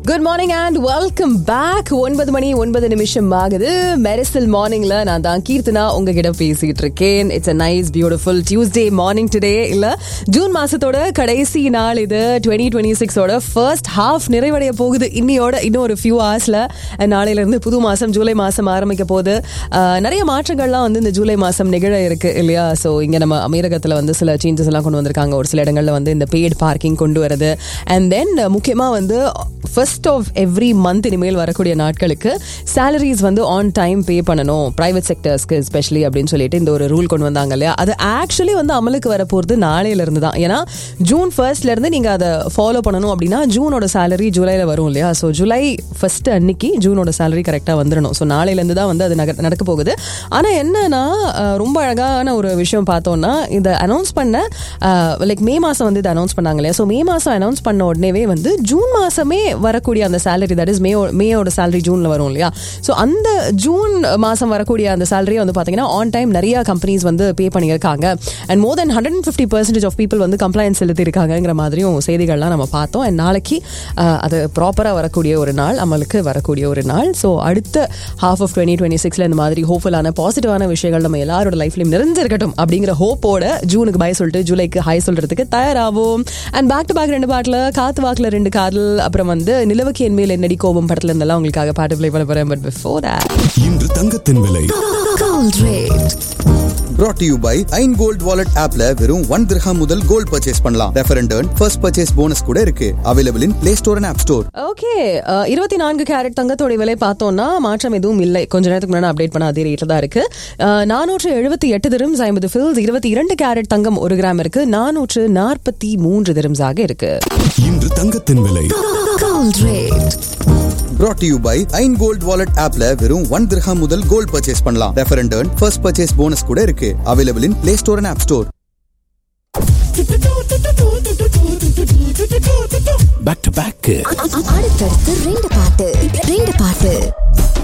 Good morning and welcome back ஒன்பது மணி ஒன்பது நிமிஷம் ஆகுது மெரிசல் மார்னிங்ல நான் தான் கீர்த்தனா உங்ககிட்ட பேசிட்டு இருக்கேன் it's a nice beautiful Tuesday morning today இல்ல ஜூன் மாசத்தோட கடைசி நாள் இது டுவெண்ட்டி டுவெண்ட்டி சிக்ஸோட ஃபர்ஸ்ட் ஹாஃப் நிறைவடைய போகுது இன்னியோட இன்னும் ஒரு ஃபியூ ஹவர்ஸ்ல நாளையில இருந்து புது மாசம் ஜூலை மாசம் ஆரம்பிக்க போகுது அஹ், நிறைய மாற்றங்கள்லாம் வந்து இந்த ஜூலை மாசம் நிகழ இருக்கு இல்லையா ஸோ இங்க நம்ம அமீரகத்துல வந்து சில சேஞ்சஸ் எல்லாம் கொண்டு வந்திருக்காங்க ஒரு சில இடங்கள்ல வந்து இந்த பெய்டு பார்க்கிங் கொண்டு வருது அண்ட் தென் முக்கியமா வந்து ஃபர்ஸ்ட் ஆஃப் எவ்ரி மந்த் இனிமேல் வரக்கூடிய நாட்களுக்கு சேலரிஸ் வந்து ஆன் டைம் பே பண்ணணும் பிரைவேட் செக்டர்ஸ்க்கு எஸ்பெஷலி அப்படின்னு சொல்லிட்டு இந்த ஒரு ரூல் கொண்டு வந்தாங்க இல்லையா அது ஆக்சுவலி வந்து அமலுக்கு வர போகிறது நாளையில இருந்து தான் ஏன்னா ஜூன் ஃபர்ஸ்ட்ல இருந்து நீங்க அதை ஃபாலோ பண்ணணும் அப்படின்னா ஜூனோட சேலரி ஜூலைல வரும் இல்லையா ஸோ ஜூலை ஃபர்ஸ்ட் அன்னைக்கு ஜூனோட சேலரி கரெக்டாக வந்துடணும் ஸோ நாளையில இருந்து தான் வந்து அது நக- நடக்க போகுது ஆனா என்னன்னா அஹ், ரொம்ப அழகான ஒரு விஷயம் பார்த்தோம்னா இதை அனௌன்ஸ் பண்ண லைக் மே மாசம் வந்து இதை அனௌன்ஸ் பண்ணாங்க இல்லையா ஸோ மே மாசம் அனௌன்ஸ் பண்ண உடனேவே வந்து ஜூன் மாசமே வரக்கூடிய அந்த சேலரி தட் இஸ் மே மேயோட சேலரி ஜூன்ல வரும் இல்லையா ஸோ அந்த ஜூன் மாசம் வரக்கூடிய அந்த சேலரியை வந்து பாத்தீங்கன்னா ஆன் டைம் நிறைய கம்பெனிஸ் வந்து பே பண்ணியிருக்காங்க and more then hundred and fifty percentage of people வந்து கம்ப்ளைண்ட் செலுத்திருக்காங்கிற மாதிரியும் செய்திகள்லாம் நம்ம பார்த்தோம் அண்ட் நாளைக்கு அஹ், அது ப்ராப்பராக வரக்கூடிய ஒரு நாள் அமலுக்கு வரக்கூடிய ஒரு நாள் ஸோ அடுத்த ஹாஃப் ஆஃப் டுவெண்ட்டி டுவெண்ட்டி சிக்ஸ்ல இந்த மாதிரி ஹோப்ஃபுல்லான பாசிட்டிவான விஷயங்கள் நம்ம எல்லாரோட லைஃப்லையும் நிறைஞ்சிருக்கட்டும் அப்படிங்கிற ஹோப்போட ஜூனுக்கு பை சொல்லிட்டு ஜூலைக்கு ஹாய் சொல்றதுக்கு தயாராகும் அண்ட் பேக் டு பேக் ரெண்டு பாட்டில் காத்து வாக்குல ரெண்டு காதல் அப்புறம் வந்து நிலவுக்கு என் மேல் என்னடி கோபம் படத்துல இருந்தெல்லாம் உங்களுக்காக பாட்டு ப்ளே பண்ண போறேன் பட் பிஃபோர் தட் இன்று தங்கத்தின் விலை Gold rate. brought to you by ஐன் கோல்ட் வாலெட் ஆப்ல வெறும் ஒன் திரஹாம் முதல் கோல்ட் பர்ச்சேஸ் பண்ணலாம் ரெஃபரண்ட் ஃபர்ஸ்ட் பர்ச்சேஸ் போனஸ் கூட இருக்கு available in Play Store and App Store okay இருபத்தி நான்கு கேரட் தங்கத்தோட விலை பார்த்தோம்னா மாற்றம் எதுவும் இல்லை கொஞ்ச நேரத்துக்கு முன்னாடி அப்டேட் பண்ண அதே ரேட்ல தான் இருக்கு நானூற்று எழுபத்தி எட்டு திரம்ஸ் ஐம்பது ஃபில்ஸ் இருபத்தி இரண்டு கேரட் தங்கம் ஒரு கிராம் இருக்கு நானூற்று நாற்பத்தி மூன்று திரம்ஸ் ஆக இருக்கு இன்று தங்கத்தின் விலை Gold rate. brought to you by ஐன் கோல்ட் வாலெட் ஆப்ல வெறும் ஒன் திரஹாம் முதல் கோல்ட் பர்ச்சேஸ் பண்ணலாம் ரெஃபரண்ட் ஃபர்ஸ்ட் பர்ச்சேஸ் போனஸ் கூட இருக்கு available in Play Store and App Store back to back அடுத்தடுத்து ரெண்டு பாட்டு ரெண்டு பாட்டு